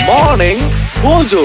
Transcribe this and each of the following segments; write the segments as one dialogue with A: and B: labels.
A: Morning Mojo.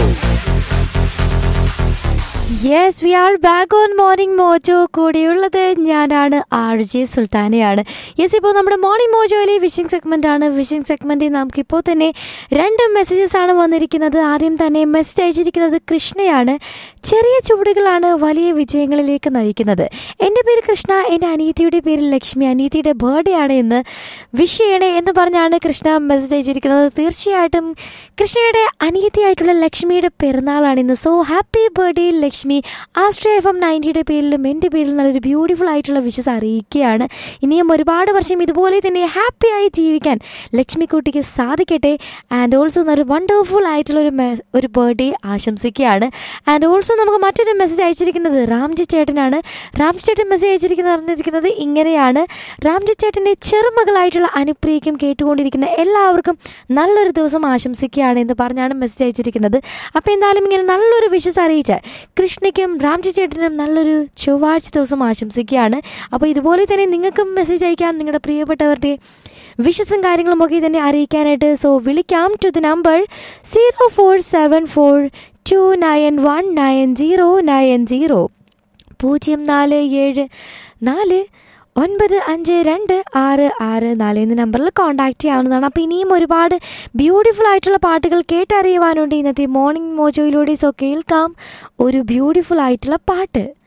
B: Yes we are back on morning mojo കൂടെയുള്ളത് ഞാനാണ് R J സുൽത്താനയാണ് yes ഇപ്പോൾ നമ്മുടെ മോർണിംഗ് മോജോയിലെ വിഷിംഗ് സെഗ്മെന്റ് ആണ് വിഷിംഗ് സെഗ്മെന്റിൽ നമുക്ക് ഇപ്പോൾ തന്നെ രണ്ട് മെസ്സേജസ് ആണ് വന്നിരിക്കുന്നത് ആദ്യം തന്നെ മെസ്സേജ് അയച്ചിരിക്കുന്നത് കൃഷ്ണയാണ് ചെറിയ ചുവടുകളാണ് വലിയ വിജയങ്ങളിലേക്ക് നയിക്കുന്നത് എൻ്റെ പേര് കൃഷ്ണ എൻ്റെ അനീതിയുടെ പേര് ലക്ഷ്മി അനീതിയുടെ ബർത്ത്ഡേ ആണ് എന്ന് വിഷ് ചെയ്യണേ എന്ന് പറഞ്ഞാണ് കൃഷ്ണ മെസ്സേജ് അയച്ചിരിക്കുന്നത് തീർച്ചയായിട്ടും കൃഷ്ണയുടെ അനീതിയായിട്ടുള്ള ലക്ഷ്മിയുടെ പെരുന്നാളാണ് ഇന്ന് സോ ഹാപ്പി ബർത്ത്ഡേ ലക്ഷ്മി ആസ്ട്രേ എഫ് എം നയൻറ്റിയുടെ പേരിലും എൻ്റെ പേരിലും നല്ലൊരു ബ്യൂട്ടിഫുൾ ആയിട്ടുള്ള വിഷസ് അറിയിക്കുകയാണ് ഇനിയും ഒരുപാട് വർഷം ഇതുപോലെ തന്നെ ഹാപ്പിയായി ജീവിക്കാൻ ലക്ഷ്മി കുട്ടിക്ക് സാധിക്കട്ടെ ആൻഡ് ഓൾസോ നല്ലൊരു വണ്ടർഫുൾ ആയിട്ടുള്ള ഒരു മെ- ഒരു ബർത്ത്ഡേ ആശംസിക്കുകയാണ് ആൻഡ് ഓൾസോ നമുക്ക് മറ്റൊരു മെസ്സേജ് അയച്ചിരിക്കുന്നത് രാംജി ചേട്ടനാണ് രാംജി ചേട്ടൻ മെസ്സേജ് അയച്ചിരിക്കുന്നത് പറഞ്ഞിരിക്കുന്നത് ഇങ്ങനെയാണ് രാംജി ചേട്ടൻ്റെ ചെറുമകളായിട്ടുള്ള അനുപ്രിയയ്ക്കും കേട്ടുകൊണ്ടിരിക്കുന്ന എല്ലാവർക്കും നല്ലൊരു ദിവസം ആശംസിക്കുകയാണ് എന്ന് പറഞ്ഞാണ് മെസ്സേജ് അയച്ചിരിക്കുന്നത് അപ്പോൾ എന്തായാലും ഇങ്ങനെ നല്ലൊരു വിഷസ് അറിയിച്ച് കൃഷ്ണയ്ക്കും രാംജി ചേട്ടനും നല്ലൊരു ചൊവ്വാഴ്ച ദിവസം ആശംസിക്കുകയാണ് അപ്പോൾ ഇതുപോലെ തന്നെ നിങ്ങൾക്കും മെസ്സേജ് അയക്കാൻ നിങ്ങളുടെ പ്രിയപ്പെട്ടവരുടെ വിഷസും കാര്യങ്ങളും ഒക്കെ തന്നെ അറിയിക്കാനായിട്ട് സോ വിളിക്കാം to the number zero four seven four two nine one nine zero nine zero പൂജ്യം നാല് ഏഴ് നാല് ഒൻപത് അഞ്ച് രണ്ട് ആറ് ആറ് നാല് എന്ന നമ്പറിൽ കോൺടാക്ട് ചെയ്യാവുന്നതാണ് അപ്പോൾ ഇനിയും ഒരുപാട് ബ്യൂട്ടിഫുൾ ആയിട്ടുള്ള പാട്ടുകൾ കേട്ടറിയുവാനുണ്ട് ഇന്നത്തെ മോർണിംഗ് മോജോയിലൂടെ സോ കേൾക്കാം ഒരു ബ്യൂട്ടിഫുൾ ആയിട്ടുള്ള പാട്ട്